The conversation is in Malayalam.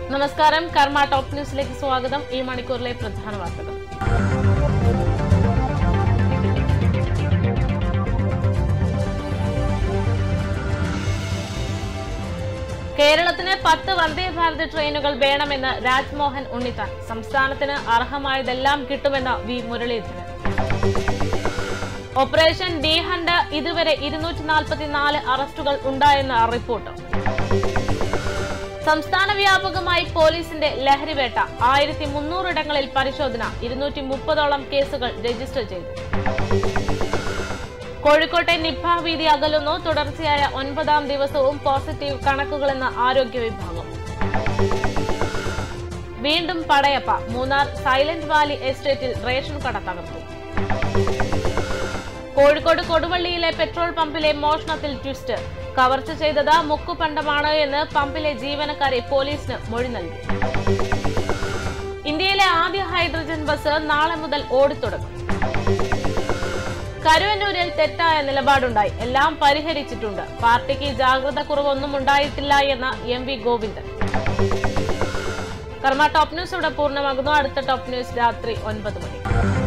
നമസ്കാരം കർമ്മ ടോപ്പ് ന്യൂസിലേക്ക് സ്വാഗതം ഈ മണിക്കൂറിലെ പ്രധാന വാർത്തകൾ കേരളത്തിന് പത്ത് വന്ദേ ഭാരത് ട്രെയിനുകൾ വേണമെന്ന് രാജ്മോഹൻ ഉണ്ണിത്താൻ സംസ്ഥാനത്തിന് അർഹമായതെല്ലാം കിട്ടുമെന്ന് V Muraleedharan operation D hunt ഇതുവരെ ഇരുന്നൂറ്റി നാൽപ്പത്തിനാല് അറസ്റ്റുകൾ ഉണ്ടായെന്ന് റിപ്പോർട്ട് സംസ്ഥാന വ്യാപകമായി പോലീസിന്റെ ലഹരിവേട്ട ആയിരത്തി മുന്നൂറിടങ്ങളിൽ പരിശോധന ഇരുന്നൂറ്റി മുപ്പതോളം കേസുകൾ രജിസ്റ്റർ ചെയ്തു കോഴിക്കോട്ടെ നിപ്പ ഭീതി അകലുന്നു തുടർച്ചയായ ഒൻപതാം ദിവസവും പോസിറ്റീവ് കണക്കുകളെന്ന് ആരോഗ്യ വിഭാഗം വീണ്ടും പടയപ്പ മൂന്നാർ സൈലന്റ് വാലി എസ്റ്റേറ്റിൽ റേഷൻ കട തകർത്തു കോഴിക്കോട് കൊടുവള്ളിയിലെ പെട്രോൾ പമ്പിലെ മോഷണത്തിൽ ട്വിസ്റ്റ് കവർച്ച ചെയ്തത് മുക്കുപണ്ടമാണ് എന്ന് പമ്പിലെ ജീവനക്കാരെ പോലീസിന് മൊഴി നൽകി ഇന്ത്യയിലെ ആദ്യ ഹൈഡ്രജൻ ബസ് നാളെ മുതൽ ഓടിത്തുടങ്ങും കരുവന്നൂരിൽ തെറ്റായ നിലപാടുണ്ടായി എല്ലാം പരിഹരിച്ചിട്ടുണ്ട് പാർട്ടിക്ക് ജാഗ്രത കുറവൊന്നും ഉണ്ടായിട്ടില്ല എന്ന് എം വി ഗോവിന്ദൻ കർമ്മ ടോപ്പ് ന്യൂസ് ഇവിടെ പൂർണ്ണമാകുന്നു അടുത്ത ടോപ്പ് ന്യൂസ് രാത്രി ഒൻപത് മണി